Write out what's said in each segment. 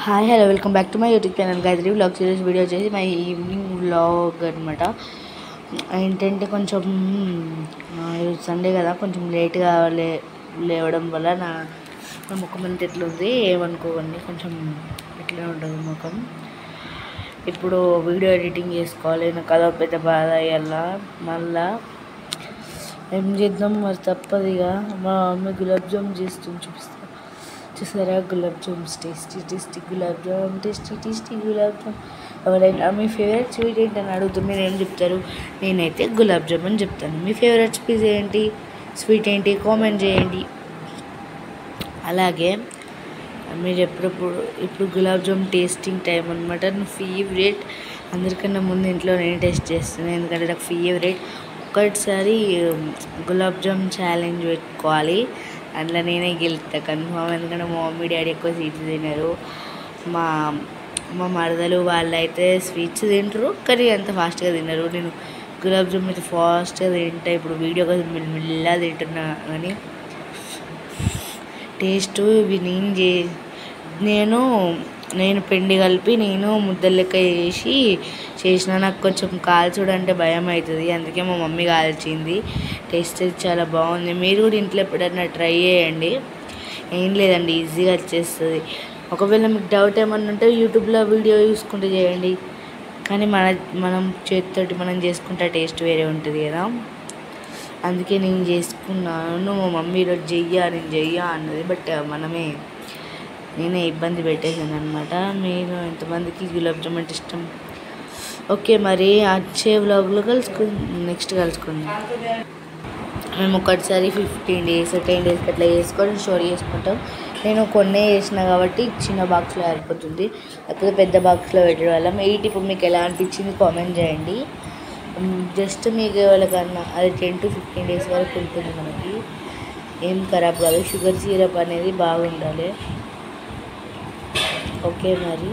hi hello welcome back to my YouTube channel Gayatri vlog series video వచ్చేసి my evening vlog అనమాట ఏంటంటే కొంచెం ఆ, ఈరోజు సండే కదా కొంచెం లేట్గా లే లేవడం వల్ల నా నా ముఖం అంత ఎట్లుంది ఏమనుకోకండి కొంచెం ఎట్లా ఉంటుంది ముఖం ఇప్పుడు వీడియో ఎడిటింగ్ చేసుకోవాలి నాకు అదో పెద్ద బాధ అయ్యాల మళ్ళా ఏం చేద్దాం మరి తప్పదు ఇక మా మమ్మీ గులాబ్ జామ్ చేస్తుంది చూపిస్తా చూసారా gulab jams tasty tasty gulab jam tasty tasty gulab jam ఎవరైనా మీ ఫేవరెట్ స్వీట్ ఏంటని అడుగుతూ మీరు ఏం చెప్తారు నేనైతే గులాబ్ జామ్ అని చెప్తాను మీ ఫేవరెట్ స్వీట్ ఏంటి స్వీట్ ఏంటి కామెంట్ చేయండి అలాగే మీరు ఎప్పుడప్పుడు ఇప్పుడు గులాబ్ జామ్ టేస్టింగ్ టైం అనమాట నా ఫేవరెట్ అందరికన్నా ముందు ఇంట్లో నేను టేస్ట్ చేస్తాను ఎందుకంటే నాకు ఫేవరెట్ ఒక్కసారి గులాబ్ జామ్ ఛాలెంజ్ పెట్టుకోవాలి అందులో నేనే గెలుస్తా కన్ఫామ్ ఎందుకంటే మా మమ్మీ డాడీ ఎక్కువ స్వీట్స్ తినరు మా మా మరదలు వాళ్ళు అయితే స్వీట్స్ తింటారు కానీ అంత ఫాస్ట్గా తినరు నేను గులాబ్ జామ్ అయితే ఫాస్ట్గా తింటా ఇప్పుడు వీడియో కోసం మెల్లగా తింటున్నా కానీ టేస్ట్ ఇవి నేను చే నేను నేను పిండి కలిపి నేను ముద్దలు లెక్క చేసి చేసిన నాకు కొంచెం కాల్చుడు అంటే భయం అవుతుంది అందుకే మా మమ్మీ కాల్చింది టేస్ట్ అయితే చాలా బాగుంది మీరు కూడా ఇంట్లో ఎప్పుడైనా ట్రై చేయండి ఏం లేదండి ఈజీగా వచ్చేస్తుంది ఒకవేళ మీకు డౌట్ ఏమన్నా ఉంటే యూట్యూబ్లో వీడియో చూసుకుంటూ చేయండి కానీ మన మనం చేతితోటి మనం చేసుకుంటే టేస్ట్ వేరే ఉంటుంది కదా అందుకే నేను చేసుకున్నాను మా మమ్మీ ఈరోజు చెయ్యా నేను చెయ్యా అన్నది బట్ మనమే నేనే ఇబ్బంది పెట్టేసాను అనమాట మీరు ఎంతమందికి గులాబ్ జామ్ అంటే ఇష్టం ఓకే మరి వచ్చే వ్లాగ్లో కలుసుకు నెక్స్ట్ కలుసుకుందాం మేము ఒకటిసారి ఫిఫ్టీన్ డేస్ టెన్ డేస్కి అట్లా చేసుకొని స్టోర్ చేసుకుంటాం నేను కొన్నే చేసిన కాబట్టి చిన్న బాక్స్లో సరిపోతుంది లేకపోతే పెద్ద బాక్స్లో పెట్టడం వల్ల ఎయిట్ ఇప్పుడు మీకు ఎలా అనిపించింది కామెంట్ చేయండి జస్ట్ మీకు ఎవరికన్నా అది టెన్ టు ఫిఫ్టీన్ డేస్ వరకు ఉంటుంది మనకి ఏం ఖరాబ్ కాదు షుగర్ సిరప్ అనేది బాగుండాలి ఓకే మరి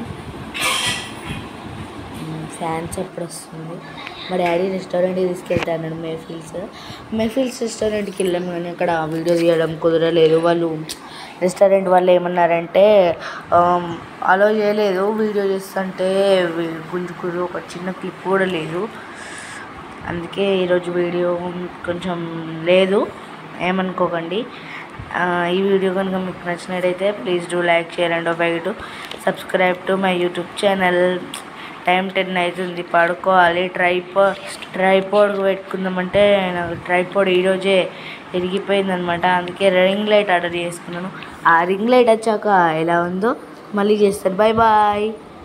ఫ్యాన్స్ అప్పుడు వస్తుంది మా డాడీ రెస్టారెంట్కి తీసుకెళ్తాను మేఫిల్స్ మేఫిల్స్ రెస్టారెంట్కి వెళ్ళాం కానీ అక్కడ వీడియో తీయడం కుదరలేదు వాళ్ళు రెస్టారెంట్ వాళ్ళు ఏమన్నారంటే అలో చేయలేదు వీడియో చేస్తుంటే గుంజుకురు ఒక చిన్న క్లిప్ కూడా లేదు అందుకే ఈరోజు వీడియో కొంచెం లేదు ఏమనుకోకండి ఆ, ఈ వీడియో కనుక మీకు నచ్చినట్టయితే please do like share and bye to subscribe to my YouTube channel time ten అవుతుంది పడుకోవాలి ట్రైపో ట్రైపోడ్ పెట్టుకుందామంటే నాకు ట్రైపోడ్ ఈరోజే ఇరిగిపోయిందనమాట అందుకే రింగ్ లైట్ ఆర్డర్ చేసుకున్నాను ఆ రింగ్ లైట్ వచ్చాక ఎలా ఉందో మళ్ళీ చేస్తాను బాయ్ బాయ్